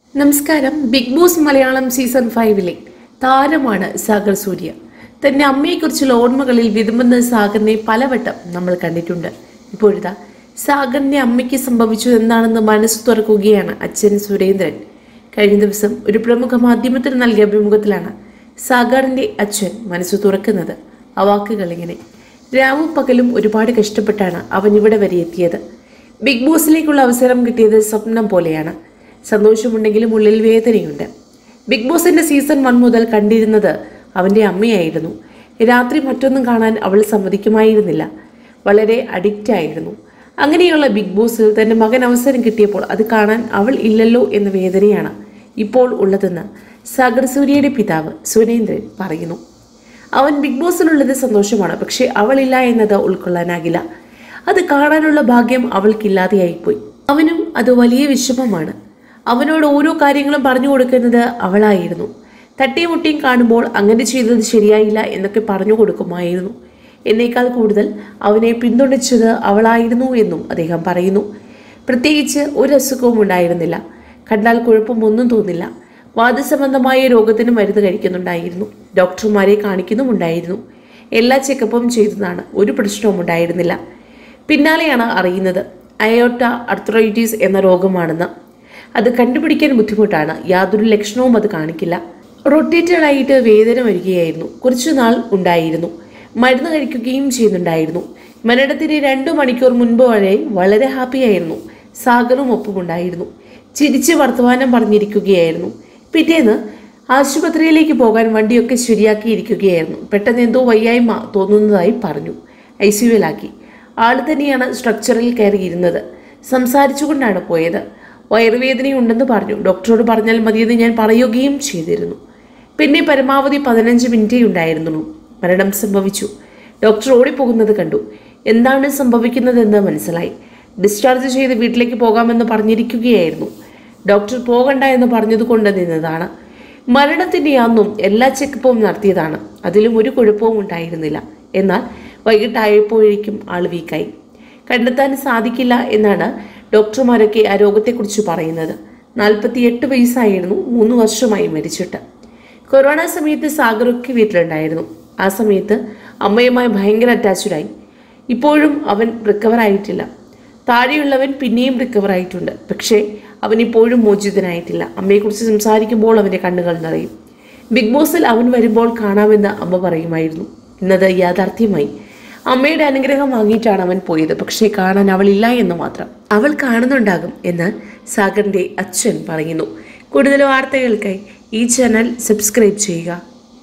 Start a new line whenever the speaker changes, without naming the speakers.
നമസ്കാരം big boss Malayalam season ഫൈവിലെ താരമാണ് സാഗർ സൂര്യ തന്റെ അമ്മയെക്കുറിച്ചുള്ള ഓർമ്മകളിൽ വിതുമ്പുന്ന സാഗറിനെ പലവട്ടം നമ്മൾ കണ്ടിട്ടുണ്ട് ഇപ്പോഴിതാ സാഗറിന്റെ അമ്മയ്ക്ക് സംഭവിച്ചു എന്താണെന്ന് മനസ്സ് തുറക്കുകയാണ് അച്ഛൻ സുരേന്ദ്രൻ കഴിഞ്ഞ ദിവസം ഒരു പ്രമുഖ മാധ്യമത്തിന് നൽകിയ അഭിമുഖത്തിലാണ് സാഗറിന്റെ അച്ഛൻ മനസ്സ് തുറക്കുന്നത് ആ വാക്കുകൾ ഇങ്ങനെ രാവും പകലും ഒരുപാട് കഷ്ടപ്പെട്ടാണ് അവൻ ഇവിടെ വരെ എത്തിയത് ബിഗ് ബോസിലേക്കുള്ള അവസരം കിട്ടിയത് സ്വപ്നം പോലെയാണ് സന്തോഷമുണ്ടെങ്കിലും ഉള്ളിൽ വേദനയുണ്ട് ബിഗ് ബോസിന്റെ സീസൺ വൺ മുതൽ കണ്ടിരുന്നത് അവന്റെ അമ്മയായിരുന്നു രാത്രി മറ്റൊന്നും കാണാൻ അവൾ സമ്മതിക്കുമായിരുന്നില്ല വളരെ അഡിക്റ്റ് ആയിരുന്നു അങ്ങനെയുള്ള ബിഗ് ബോസിൽ തന്റെ മകൻ അവസരം കിട്ടിയപ്പോൾ അത് കാണാൻ അവൾ ഇല്ലല്ലോ എന്ന വേദനയാണ് ഇപ്പോൾ ഉള്ളതെന്ന് സാഗർ സൂര്യയുടെ പിതാവ് സുരേന്ദ്രൻ പറയുന്നു അവൻ ബിഗ് ബോസിലുള്ളത് സന്തോഷമാണ് പക്ഷേ അവളില്ല എന്നത് ഉൾക്കൊള്ളാനാകില്ല അത് കാണാനുള്ള ഭാഗ്യം അവൾക്കില്ലാതെയായിപ്പോയി അവനും അത് വലിയ വിഷമമാണ് അവനോട് ഓരോ കാര്യങ്ങളും പറഞ്ഞു കൊടുക്കുന്നത് അവളായിരുന്നു തട്ടിയും മുട്ടിയും കാണുമ്പോൾ അങ്ങനെ ചെയ്തത് ശരിയായില്ല എന്നൊക്കെ പറഞ്ഞു കൊടുക്കുമായിരുന്നു എന്നേക്കാൾ കൂടുതൽ അവനെ പിന്തുണച്ചത് അവളായിരുന്നു എന്നും അദ്ദേഹം പറയുന്നു പ്രത്യേകിച്ച് ഒരു അസുഖവും ഉണ്ടായിരുന്നില്ല കണ്ടാൽ കുഴപ്പമൊന്നും തോന്നില്ല വാദസംബന്ധമായ രോഗത്തിന് മരുന്ന് കഴിക്കുന്നുണ്ടായിരുന്നു ഡോക്ടർമാരെ കാണിക്കുന്നുമുണ്ടായിരുന്നു എല്ലാ ചെക്കപ്പും ചെയ്തതാണ് ഒരു പ്രശ്നവും ഉണ്ടായിരുന്നില്ല പിന്നാലെയാണ് അറിയുന്നത് അയോട്ട അർത്രൈറ്റിസ് എന്ന രോഗമാണെന്ന് അത് കണ്ടുപിടിക്കാൻ ബുദ്ധിമുട്ടാണ് യാതൊരു ലക്ഷണവും അത് കാണിക്കില്ല റൊട്ടേറ്റഡ് ആയിട്ട് വേദന വരികയായിരുന്നു കുറച്ചു നാൾ ഉണ്ടായിരുന്നു മരുന്ന് കഴിക്കുകയും ചെയ്യുന്നുണ്ടായിരുന്നു മരണത്തിന് രണ്ടു മണിക്കൂർ മുൻപ് വരെ വളരെ ഹാപ്പിയായിരുന്നു സാഗറും ഒപ്പമുണ്ടായിരുന്നു ചിരിച്ച് വർത്തമാനം പറഞ്ഞിരിക്കുകയായിരുന്നു പിറ്റേന്ന് ആശുപത്രിയിലേക്ക് പോകാൻ വണ്ടിയൊക്കെ ശരിയാക്കിയിരിക്കുകയായിരുന്നു പെട്ടെന്ന് എന്തോ വയ്യായ്മ തോന്നുന്നതായി പറഞ്ഞു ഐ സിയുവിലാക്കി ആൾ തന്നെയാണ് സ്ട്രക്ചറിൽ കയറിയിരുന്നത് സംസാരിച്ചുകൊണ്ടാണ് പോയത് വയറുവേദനയുണ്ടെന്ന് പറഞ്ഞു ഡോക്ടറോട് പറഞ്ഞാൽ മതിയെന്ന് ഞാൻ പറയുകയും ചെയ്തിരുന്നു പിന്നെ പരമാവധി പതിനഞ്ച് മിനിറ്റേ ഉണ്ടായിരുന്നുള്ളൂ മരണം സംഭവിച്ചു ഡോക്ടർ ഓടിപ്പോകുന്നത് കണ്ടു എന്താണ് സംഭവിക്കുന്നതെന്ന് മനസ്സിലായി ഡിസ്ചാർജ് ചെയ്ത് വീട്ടിലേക്ക് പോകാമെന്ന് പറഞ്ഞിരിക്കുകയായിരുന്നു ഡോക്ടർ പോകണ്ട എന്ന് പറഞ്ഞതുകൊണ്ട് നിന്നതാണ് മരണത്തിൻ്റെ അന്നും എല്ലാ ചെക്കപ്പും നടത്തിയതാണ് അതിലും ഒരു കുഴപ്പവും ഉണ്ടായിരുന്നില്ല എന്നാൽ വൈകിട്ടായപ്പോഴേക്കും ആൾ വീക്കായി കണ്ടെത്താൻ സാധിക്കില്ല എന്നാണ് ഡോക്ടർമാരൊക്കെ ആ രോഗത്തെക്കുറിച്ച് പറയുന്നത് നാൽപ്പത്തിയെട്ട് വയസ്സായിരുന്നു മൂന്ന് വർഷമായി മരിച്ചിട്ട് കൊറോണ സമയത്ത് സാഗറൊക്കെ വീട്ടിലുണ്ടായിരുന്നു ആ സമയത്ത് അമ്മയുമായി ഭയങ്കര അറ്റാച്ച്ഡായി ഇപ്പോഴും അവൻ റിക്കവർ ആയിട്ടില്ല താഴെയുള്ളവൻ പിന്നെയും റിക്കവർ ആയിട്ടുണ്ട് പക്ഷേ അവൻ ഇപ്പോഴും മോചിതനായിട്ടില്ല അമ്മയെക്കുറിച്ച് സംസാരിക്കുമ്പോൾ അവൻ്റെ കണ്ണുകൾ നിറയും ബിഗ് ബോസിൽ അവൻ വരുമ്പോൾ കാണാമെന്ന് അമ്മ പറയുമായിരുന്നു ഇന്നത് യാഥാർത്ഥ്യമായി അമ്മയുടെ അനുഗ്രഹം വാങ്ങിയിട്ടാണ് അവൻ പോയത് പക്ഷേ കാണാൻ അവളില്ല എന്ന് മാത്രം അവൾ കാണുന്നുണ്ടാകും എന്ന് സാഗറിന്റെ അച്ഛൻ പറയുന്നു കൂടുതൽ വാർത്തകൾക്കായി ഈ ചാനൽ സബ്സ്ക്രൈബ് ചെയ്യുക